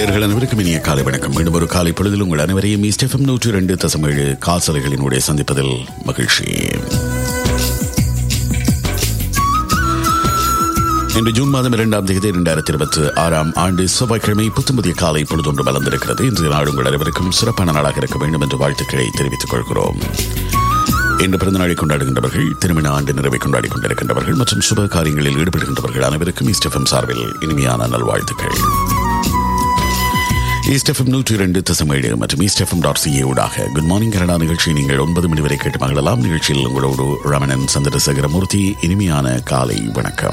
நேர்கள் அனைவருக்கும் இனிய காலை வணக்கம் மீண்டும் ஒரு காலை பொழுதில் உங்கள் அனைவரையும் ஸ்டெஃபம் நூற்றி இரண்டு தசமேழு காசலைகளினுடைய சந்திப்பதில் மகிழ்ச்சி இன்று ஜூன் மாதம் இரண்டாம் தேதி இரண்டாயிரத்தி இருபத்தி ஆறாம் ஆண்டு செவ்வாய்க்கிழமை புத்தம்பதிய காலை பொழுதொன்று வளர்ந்திருக்கிறது இன்றைய நாள் உங்கள் அனைவருக்கும் சிறப்பான நாளாக இருக்க வேண்டும் என்று வாழ்த்துக்களை தெரிவித்துக் கொள்கிறோம் இன்று பிறந்த நாளை கொண்டாடுகின்றவர்கள் திருமண ஆண்டு நிறைவை கொண்டாடி கொண்டிருக்கின்றவர்கள் மற்றும் சுப காரியங்களில் ஈடுபடுகின்றவர்கள் அனைவருக்கும் ஈஸ்டெஃபம் சார்பில் இனிமையான நல்வாழ்த்துக்கள் ஈஸ்டெஃபம் நூற்றி இரண்டு தசமேழு மற்றும் ஈஸ்டெஃபம் டாட் சிஏ ஊடாக குட் மார்னிங் கனடா நிகழ்ச்சி நீங்கள் ஒன்பது மணி வரை கேட்டு மகிழலாம் நிகழ்ச்சியில் உங்களோடு ரமணன் சந்திரசேகரமூர்த்தி இனிமையான காலை வணக்கம்